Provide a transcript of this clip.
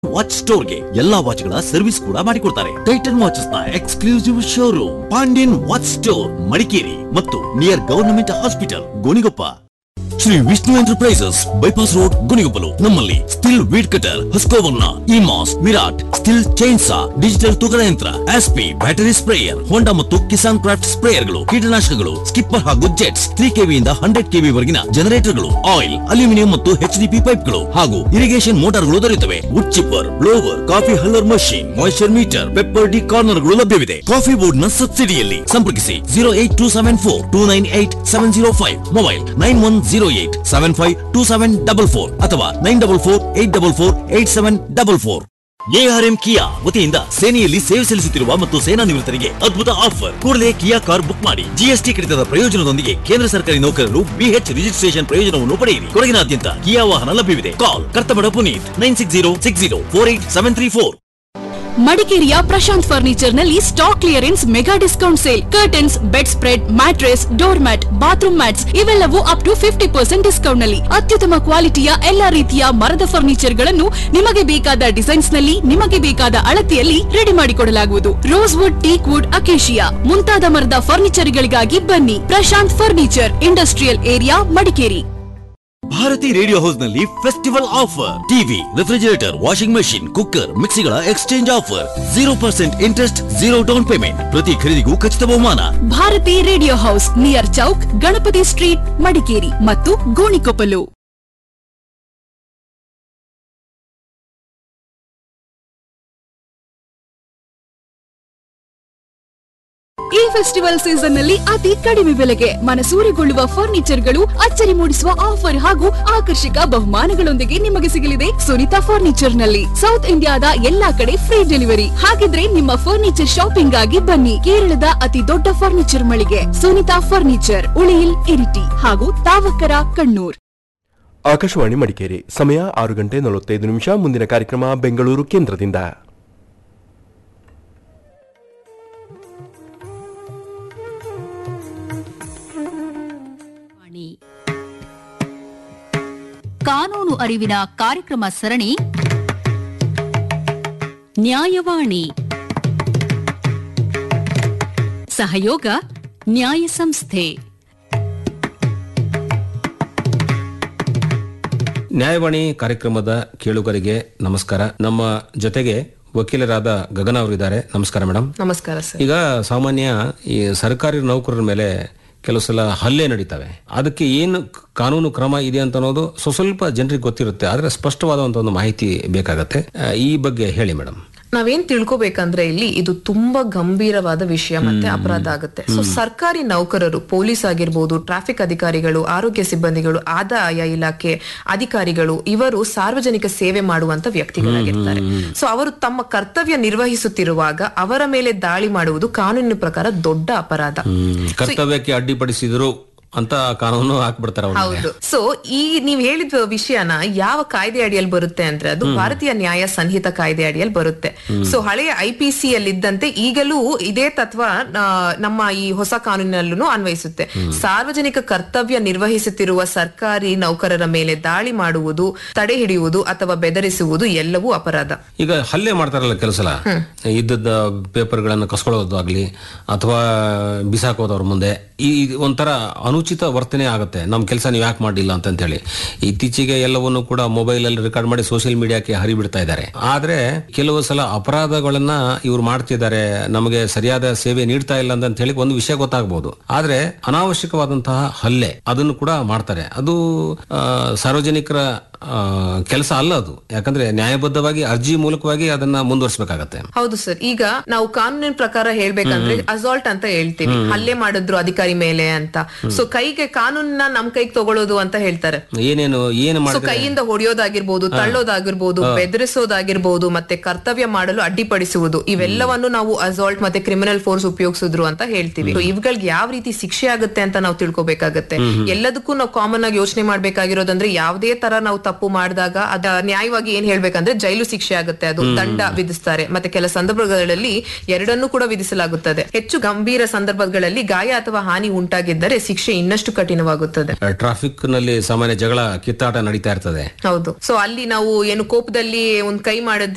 Watch ಸ್ಟೋರ್ಗೆ ಎಲ್ಲಾ ವಾಚ್ಗಳ service ಕೂಡ ಮಾಡಿಕೊಡ್ತಾರೆ ಟೈಟನ್ ವಾಚಸ್ ನ exclusive showroom Pandyan watch store Madikeri ಮತ್ತು near government hospital Gonikoppa Shri Vishnu enterprises bypass road Gonikoppal ನಮ್ಮಲ್ಲಿ ಸ್ಟಿಲ್ ವೀಡ್ ಕಟರ್ ಹಸ್ಕೋವರ್ನ ಇಮಾಸ್ ವಿರಾಟ್ ಸ್ಟಿಲ್ ಚೈನ್ಸಾ ಡಿಜಿಟಲ್ ತೂಕದ ಯಂತ್ರ ಆಸ್ಪಿ ಬ್ಯಾಟರಿ ಸ್ಪ್ರೇಯರ್ ಹೋಂಡಾ ಮತ್ತು ಕಿಸಾನ್ ಕ್ರಾಫ್ಟ್ ಸ್ಪ್ರೇಯರ್ಗಳು ಕೀಟನಾಶಕಗಳು ಸ್ಕಿಪ್ಪರ್ ಹಾಗೂ ಜೆಟ್ಸ್ ತ್ರೀ ಕೆವಿಯಿಂದ ಹಂಡ್ರೆಡ್ ಕೆವಿ ವರೆಗಿನ ಜನರೇಟರ್ಗಳು ಆಯಿಲ್ ಅಲ್ಯೂಮಿನಿಯಂ ಮತ್ತು ಎಚ್ ಡಿಪಿ ಪೈಪ್ಗಳು ಹಾಗೂ ಇರಿಗೇಷನ್ ಮೋಟಾರ್ಗಳು ದೊರೆಯುತ್ತವೆ wood chipper blower coffee huller machine moisture meter pepper D ಕಾರ್ನರ್ಗಳು ಲಭ್ಯವಿದೆ ಕಾಫಿ ಬೋರ್ಡ್ ನ ಸಬ್ಸಿಡಿಯಲ್ಲಿ ಸಂಪರ್ಕಿಸಿ zero eight two seven four two nine eight seven zero five mobile nine one zero eight seven five two seven double four ಅಥವಾ nine double four eight double four eight seven double four ARM Kia ವತಿಯಿಂದ ಸೇನೆಯಲ್ಲಿ ಸೇವೆ ಸಲ್ಲಿಸುತ್ತಿರುವ ಮತ್ತು ಸೇನಾ ನಿವೃತ್ತರಿಗೆ ಅದ್ಭುತ offer ಕೂಡಲೇ Kia car book ಮಾಡಿ ಜಿಎಸ್ಟಿ ಕಡಿತದ ಪ್ರಯೋಜನದೊಂದಿಗೆ ಕೇಂದ್ರ ಸರ್ಕಾರಿ ನೌಕರರು ಬಿಎಚ್ ರಿಜಿಸ್ಟ್ರೇಷನ್ ಪ್ರಯೋಜನವನ್ನು ಪಡೆಯಿರಿ ಕೊಡಗಿನಾದ್ಯಂತ ಕಿಯಾ ವಾಹನ ಲಭ್ಯವಿದೆ call Karthamada Puneeth nine six zero six zero four eight seven three four ಮಡಿಕೇರಿಯ ಪ್ರಶಾಂತ್ ಫರ್ನಿಚರ್ ನಲ್ಲಿ stock clearance mega discount sale curtains bed spread mattress door mat bathroom mats ಇವೆಲ್ಲವೂ up to fifty percent discount ನಲ್ಲಿ ಅತ್ಯುತ್ತಮ ಕ್ವಾಲಿಟಿಯ ಎಲ್ಲಾ ರೀತಿಯ ಮರದ ಫರ್ನಿಚರ್ ಗಳನ್ನು ನಿಮಗೆ ಬೇಕಾದ ಡಿಸೈನ್ಸ್ ನಲ್ಲಿ ನಿಮಗೆ ಬೇಕಾದ ಅಳತೆಯಲ್ಲಿ ರೆಡಿ ಮಾಡಿಕೊಡಲಾಗುವುದು rose wood teak wood acacia ಮುಂತಾದ ಮರದ ಫರ್ನಿಚರ್ ಗಳಿಗಾಗಿ ಬನ್ನಿ Prashanth furniture industrial area Madikeri Bharati radio house ನಲ್ಲಿ festival offer TV refrigerator washing machine cooker ಮಿಕ್ಸಿಗಳ exchange offer zero percent interest zero down payment ಪ್ರತಿ ಖರೀದಿಗೂ ಖಚಿತ ಬಹುಮಾನ Bharati radio house near Chowk Ganapati street Madikeri ಮತ್ತು ಗೋಣಿಕೊಪ್ಪಲು ಈ ಫೆಸ್ಟಿವಲ್ ಸೀಸನ್ ನಲ್ಲಿ ಅತಿ ಕಡಿಮೆ ಬೆಲೆಗೆ ಮನಸೂರೆಗೊಳ್ಳುವ ಫರ್ನಿಚರ್ಗಳು ಅಚ್ಚರಿ ಮೂಡಿಸುವ ಆಫರ್ ಹಾಗೂ ಆಕರ್ಷಕ ಬಹುಮಾನಗಳೊಂದಿಗೆ ನಿಮಗೆ ಸಿಗಲಿದೆ ಸುನಿತಾ ಫರ್ನಿಚರ್ ನಲ್ಲಿ ಸೌತ್ ಇಂಡಿಯಾದ ಎಲ್ಲಾ ಕಡೆ ಫ್ರೀ ಡೆಲಿವರಿ ಹಾಗಿದ್ರೆ ನಿಮ್ಮ ಫರ್ನಿಚರ್ ಶಾಪಿಂಗ್ ಆಗಿ ಬನ್ನಿ ಕೇರಳದ ಅತಿ ದೊಡ್ಡ ಫರ್ನಿಚರ್ ಮಳಿಗೆ ಸುನಿತಾ ಫರ್ನಿಚರ್ ಉಳಿಯಿಲ್ ಇರಿಟಿ ಹಾಗೂ ತಾವಕರ ಕಣ್ಣೂರ್ ಆಕಾಶವಾಣಿ ಮಡಿಕೇರಿ ಸಮಯ ಆರು ಗಂಟೆ ನಲವತ್ತೈದು ನಿಮಿಷ ಮುಂದಿನ ಕಾರ್ಯಕ್ರಮ ಬೆಂಗಳೂರು ಕೇಂದ್ರದಿಂದ ವಾಣಿ. ಕಾನೂನು ಅರಿವಿನ ಕಾರ್ಯಕ್ರಮ ಸರಣಿ ನ್ಯಾಯವಾಣಿ ಸಹಯೋಗ ನ್ಯಾಯ ಸಂಸ್ಥೆ ನ್ಯಾಯವಾಣಿ ಕಾರ್ಯಕ್ರಮದ ಕೇಳುಗರಿಗೆ ನಮಸ್ಕಾರ ನಮ್ಮ ಜೊತೆಗೆ ವಕೀಲರಾದ ಗಗನ ಅವರಿದ್ದಾರೆ ನಮಸ್ಕಾರ ಮೇಡಮ್ ನಮಸ್ಕಾರ ಸರ್ ಈಗ ಸಾಮಾನ್ಯ ಈ ಸರ್ಕಾರಿ ನೌಕರರ ಮೇಲೆ ಕೆಲವು ಸಲ ಹಲ್ಲೆ ನಡೀತವೆ ಅದಕ್ಕೆ ಏನು ಕಾನೂನು ಕ್ರಮ ಇದೆ ಅಂತ ಅನ್ನೋದು ಸ್ವಲ್ಪ ಜನರಿಗೆ ಗೊತ್ತಿರುತ್ತೆ ಆದ್ರೆ ಸ್ಪಷ್ಟವಾದಂತ ಒಂದು ಮಾಹಿತಿ ಬೇಕಾಗತ್ತೆ ಆ, ಈ ಬಗ್ಗೆ ಹೇಳಿ ಮೇಡಮ್ ನಾವೇನ್ ತಿಳ್ಕೊಬೇಕಂದ್ರೆ ಇಲ್ಲಿ ಇದು ತುಂಬಾ ಗಂಭೀರವಾದ ವಿಷಯ ಮತ್ತೆ ಅಪರಾಧ ಆಗುತ್ತೆ ಸೊ ಸರ್ಕಾರಿ ನೌಕರರು ಪೊಲೀಸ್ ಆಗಿರ್ಬೋದು ಟ್ರಾಫಿಕ್ ಅಧಿಕಾರಿಗಳು ಆರೋಗ್ಯ ಸಿಬ್ಬಂದಿಗಳು ಆದಾಯ ಇಲಾಖೆ ಅಧಿಕಾರಿಗಳು ಇವರು ಸಾರ್ವಜನಿಕ ಸೇವೆ ಮಾಡುವಂತ ವ್ಯಕ್ತಿಗಳಾಗಿರ್ತಾರೆ ಸೊ ಅವರು ತಮ್ಮ ಕರ್ತವ್ಯ ನಿರ್ವಹಿಸುತ್ತಿರುವಾಗ ಅವರ ಮೇಲೆ ದಾಳಿ ಮಾಡುವುದು ಕಾನೂನಿನ ಪ್ರಕಾರ ದೊಡ್ಡ ಅಪರಾಧ ಕರ್ತವ್ಯಕ್ಕೆ ಅಡ್ಡಿಪಡಿಸಿದ್ರು ಅಂತ ಕಾನೂನು ಹಾಕ್ಬಿಡ್ತಾರೆ ಅವ್ರಿಗೆ. ಹೌದು ಸೊ ಈ ನೀವ್ ಹೇಳಿದ ವಿಷಯನ ಯಾವ ಕಾಯ್ದೆ ಅಡಿಯಲ್ಲಿ ಬರುತ್ತೆ ಅಂದ್ರೆ ಅದು ಭಾರತೀಯ ನ್ಯಾಯ ಸಂಹಿತ ಕಾಯ್ದೆ ಅಡಿಯಲ್ಲಿ ಬರುತ್ತೆ ಸೊ ಹಳೆಯ ಐ ಪಿ ಸಿ ಯಲ್ಲಿದ್ದಂತೆ ಈಗಲೂ ಇದೇ ತತ್ವ ಆ, ನಮ್ಮ ಈ ಹೊಸ ಕಾನೂನಿನಲ್ಲೂ ಅನ್ವಯಿಸುತ್ತೆ ಸಾರ್ವಜನಿಕ ಕರ್ತವ್ಯ ನಿರ್ವಹಿಸುತ್ತಿರುವ ಸರ್ಕಾರಿ ನೌಕರರ ಮೇಲೆ ದಾಳಿ ಮಾಡುವುದು ತಡೆ ಹಿಡಿಯುವುದು ಅಥವಾ ಬೆದರಿಸುವುದು ಎಲ್ಲವೂ ಅಪರಾಧ ಈಗ ಹಲ್ಲೆ ಮಾಡ್ತಾರಲ್ಲ ಕೆಲವು ಸಲ ಇದ್ದದ ಪೇಪರ್ಗಳನ್ನು ಕಸ್ಕೊಳ್ಳೋದಾಗ್ಲಿ ಅಥವಾ ಬಿಸಾಕೋದು ಅವ್ರ ಮುಂದೆ ಈ ಇದು ಒಂಥರ ಅನುಚಿತ ವರ್ತನೆ ಆಗುತ್ತೆ ನಮ್ಮ ಕೆಲಸ ನೀವು ಯಾಕೆ ಮಾಡಿಲ್ಲ ಅಂತ ಹೇಳಿ ಇತ್ತೀಚೆಗೆ ಎಲ್ಲವನ್ನು ಕೂಡ ಮೊಬೈಲ್ ಅಲ್ಲಿ ರೆಕಾರ್ಡ್ ಮಾಡಿ ಸೋಷಿಯಲ್ ಮೀಡಿಯಾಕ್ಕೆ ಹರಿಬಿಡ್ತಾ ಇದ್ದಾರೆ ಆದ್ರೆ ಕೆಲವು ಸಲ ಅಪರಾಧಗಳನ್ನ ಇವ್ರು ಮಾಡ್ತಿದ್ದಾರೆ ನಮಗೆ ಸರಿಯಾದ ಸೇವೆ ನೀಡ್ತಾ ಇಲ್ಲ ಅಂತ ಹೇಳಿ ಒಂದು ವಿಷಯ ಗೊತ್ತಾಗಬಹುದು ಆದ್ರೆ ಅನಾವಶ್ಯಕವಾದಂತಹ ಹಲ್ಲೆ ಅದನ್ನು ಕೂಡ ಮಾಡ್ತಾರೆ ಅದು ಆ, ಸಾರ್ವಜನಿಕರ ಕೆಲಸ ಅಲ್ಲ ಅದು ಯಾಕಂದ್ರೆ ನ್ಯಾಯಬದ್ಧವಾಗಿ ಅರ್ಜಿ ಮೂಲಕವಾಗಿ ಅದನ್ನ ಮುಂದುವರಿಸಬೇಕಾಗತ್ತೆ ಹೌದು ಸರ್ ಈಗ ನಾವು ಕಾನೂನಿನ ಪ್ರಕಾರ ಹೇಳ್ಬೇಕಂದ್ರೆ ಅಸಾಲ್ಟ್ ಅಂತ ಹೇಳ್ತೀವಿ ಹಲ್ಲೆ ಮಾಡಿದ್ರು ಅಧಿಕಾರಿ ಮೇಲೆ ಅಂತ ಸೊ ಕೈಗೆ ಕಾನೂನನ್ನ ನಮ್ ಕೈಗೆ ತಗೊಳ್ಳೋದು ಅಂತ ಹೇಳ್ತಾರೆ ಏನೇನು ಏನು ಸೊ ಮಾಡಿದ್ರೆ ಕೈಯಿಂದ ಹೊಡೆಯೋದಾಗಿರ್ಬೋದು ತಳ್ಳೋದಾಗಿರ್ಬೋದು ಬೆದರಿಸೋದಾಗಿರ್ಬೋದು ಮತ್ತೆ ಕರ್ತವ್ಯ ಮಾಡಲು ಅಡ್ಡಿಪಡಿಸುವುದು ಇವೆಲ್ಲವನ್ನು ನಾವು ಅಸಾಲ್ಟ್ ಮತ್ತೆ ಕ್ರಿಮಿನಲ್ ಫೋರ್ಸ್ ಉಪಯೋಗಿಸಿದ್ರು ಅಂತ ಹೇಳ್ತೀವಿ So ಇವುಗಳಿಗೆ ಯಾವ ರೀತಿ ಶಿಕ್ಷೆ ಆಗುತ್ತೆ ಅಂತ ನಾವು ತಿಳ್ಕೊಬೇಕಾಗತ್ತೆ ಎಲ್ಲದಕ್ಕೂ ನಾವು ಕಾಮನ್ ಆಗಿ ಯೋಚನೆ ಮಾಡ್ಬೇಕಾಗಿರೋದಂದ್ರೆ ಯಾವುದೇ ತರ ನಾವು ತಪ್ಪು ಮಾಡಿದಾಗ ಅದ ನ್ಯಾಯವಾಗಿ ಏನ್ ಹೇಳ್ಬೇಕಂದ್ರೆ ಜೈಲು ಶಿಕ್ಷೆ ಆಗುತ್ತೆ ಅದು ದಂಡ ವಿಧಿಸ್ತಾರೆ ಮತ್ತೆ ಕೆಲ ಸಂದರ್ಭಗಳಲ್ಲಿ ಎರಡನ್ನೂ ಕೂಡ ವಿಧಿಸಲಾಗುತ್ತದೆ ಹೆಚ್ಚು ಗಂಭೀರ ಸಂದರ್ಭಗಳಲ್ಲಿ ಗಾಯ ಅಥವಾ ಹಾನಿ ಉಂಟಾಗಿದ್ದರೆ ಶಿಕ್ಷೆ ಇನ್ನಷ್ಟು ಕಠಿಣವಾಗುತ್ತದೆ ಟ್ರಾಫಿಕ್ ನಲ್ಲಿ ಸಾಮಾನ್ಯ ಜಗಳ ಕಿತ್ತಾಟ ನಡೀತಾ ಇರ್ತದೆ ಹೌದು ಸೊ ಅಲ್ಲಿ ನಾವು ಏನು ಕೋಪದಲ್ಲಿ ಒಂದ್ ಕೈ ಮಾಡಿದ್ವಿ